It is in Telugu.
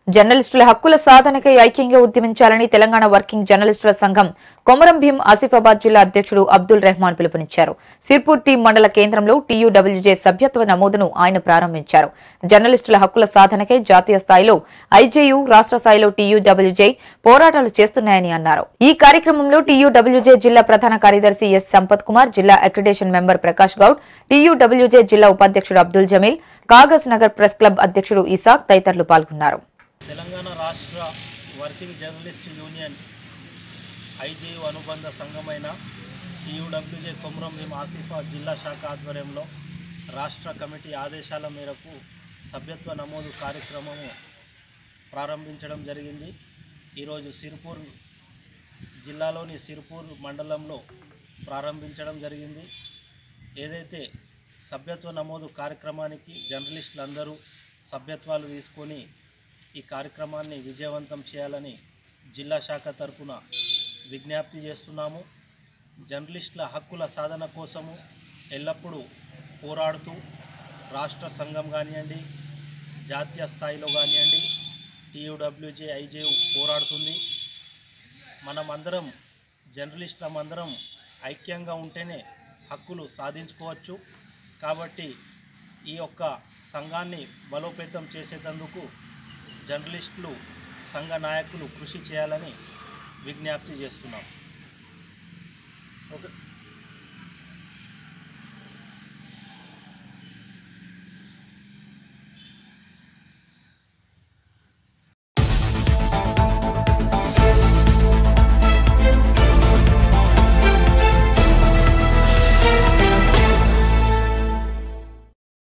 జర్నలిస్టుల హక్కుల సాధనకై ఐక్యంగా ఉద్యమించాలని తెలంగాణ వర్కింగ్ జర్నలిస్టుల సంఘం కొమరం భీం ఆసిఫాబాద్ జిల్లా అధ్యక్షుడు అబ్దుల్ రెహమాన్ పిలుపునిచ్చారు సిర్పూర్ టీ మండల కేంద్రంలో టీయూడబ్ల్యూజే సభ్యత్వ నమోదును ఆయన ప్రారంభించారు జర్నలిస్టుల హక్కుల సాధనకై జాతీయ స్థాయిలో ఐజేయు రాష్ట్ర స్థాయిలో టీయూడబ్ల్యూజే పోరాటాలు చేస్తున్నాయని అన్నారు ఈ కార్యక్రమంలో టీయూడబ్ల్యూజే జిల్లా ప్రధాన కార్యదర్శి ఎస్ సంపత్ కుమార్ జిల్లా accreditation member Prakash Goud TUWJ జిల్లా ఉపాధ్యక్షుడు అబ్దుల్ జమీల్ కాగజ్ నగర్ ప్రెస్ క్లబ్ అధ్యక్షుడు ఇసాక్ తదితరులు పాల్గొన్నారు తెలంగాణ రాష్ట్ర వర్కింగ్ జర్నలిస్ట్ యూనియన్ ఐజేయు అనుబంధ సంఘమైన టీయూడబ్ల్యూజే కొమరం భీం ఆసిఫా జిల్లా శాఖ ఆధ్వర్యంలో రాష్ట్ర కమిటీ ఆదేశాల మేరకు సభ్యత్వ నమోదు కార్యక్రమము ప్రారంభించడం జరిగింది ఈరోజు సిర్పూర్ జిల్లాలోని సిర్పూర్ మండలంలో ప్రారంభించడం జరిగింది ఏదైతే సభ్యత్వ నమోదు కార్యక్రమానికి జర్నలిస్టులందరూ సభ్యత్వాలు తీసుకొని ఈ కార్యక్రమాన్ని విజయవంతం చేయాలని జిల్లా శాఖ తరపున విజ్ఞప్తి చేస్తున్నాము జర్నలిస్టుల హక్కుల సాధన కోసము ఎల్లప్పుడూ పోరాడుతూ రాష్ట్ర సంఘం కానివ్వండి జాతీయ స్థాయిలో కానివ్వండి టీయూడబ్ల్యూజే ఐజే పోరాడుతుంది మనమందరం జర్నలిస్టులమందరం ఐక్యంగా ఉంటేనే హక్కులు సాధించుకోవచ్చు కాబట్టి ఈ యొక్క సంఘాన్ని బలోపేతం చేసేటందుకు జర్నలిస్టులు సంఘ నాయకులు కృషి చేయాలని విజ్ఞప్తి చేస్తున్నాం ఓకే